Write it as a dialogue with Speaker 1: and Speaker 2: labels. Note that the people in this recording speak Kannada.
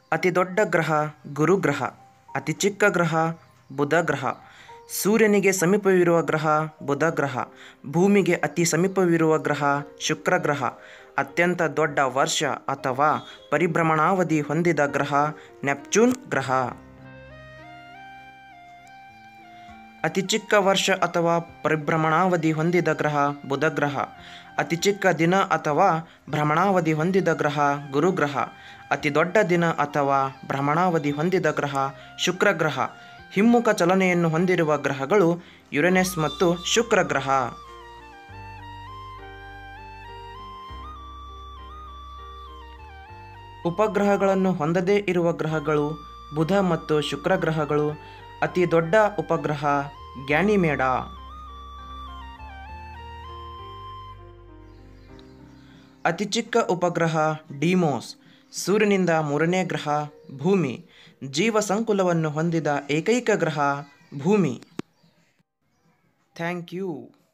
Speaker 1: ಅತಿ ದೊಡ್ಡ ಗ್ರಹ ಗುರುಗ್ರಹ ಅತಿ ಚಿಕ್ಕ ಗ್ರಹ ಬುಧ ಗ್ರಹ ಸೂರ್ಯನಿಗೆ ಸಮೀಪವಿರುವ ಗ್ರಹ ಬುಧ ಗ್ರಹ ಭೂಮಿಗೆ ಅತಿ ಸಮೀಪವಿರುವ ಗ್ರಹ ಶುಕ್ರ ಗ್ರಹ ಅತ್ಯಂತ ದೊಡ್ಡ ವರ್ಷ ಅಥವಾ ಪರಿಭ್ರಮಣಾವಧಿ ಹೊಂದಿದ ಗ್ರಹ ನೆಪ್ಚೂನ್ ಗ್ರಹ ಅತಿ ಚಿಕ್ಕ ವರ್ಷ ಅಥವಾ ಪರಿಭ್ರಮಣಾವಧಿ ಹೊಂದಿದ ಗ್ರಹ ಬುಧ ಗ್ರಹ ಅತಿ ಚಿಕ್ಕ ದಿನ ಅಥವಾ ಭ್ರಮಣಾವಧಿ ಹೊಂದಿದ ಗ್ರಹ ಗುರುಗ್ರಹ ಅತಿ ದೊಡ್ಡ ದಿನ ಅಥವಾ ಭ್ರಮಣಾವಧಿ ಹೊಂದಿದ ಗ್ರಹ ಶುಕ್ರ ಗ್ರಹ ಹಿಮ್ಮುಖ ಚಲನೆಯನ್ನು ಹೊಂದಿರುವ ಗ್ರಹಗಳು ಯುರೇನಸ್ ಮತ್ತು ಶುಕ್ರ ಗ್ರಹ ಉಪಗ್ರಹಗಳನ್ನು ಹೊಂದದೇ ಇರುವ ಗ್ರಹಗಳು ಬುಧ ಮತ್ತು ಶುಕ್ರ ಗ್ರಹಗಳು ಅತಿ ದೊಡ್ಡ ಉಪಗ್ರಹ ಗ್ಯಾನಿಮೇಡ ಅತಿ ಚಿಕ್ಕ ಉಪಗ್ರಹ ಡಿಮೋಸ್ ಸೂರ್ಯನಿಂದ ಮೂರನೇ ಗ್ರಹ ಭೂಮಿ ಜೀವ ಸಂಕುಲವನ್ನು ಹೊಂದಿದ ಏಕೈಕ ಗ್ರಹ ಭೂಮಿ ಥ್ಯಾಂಕ್ ಯು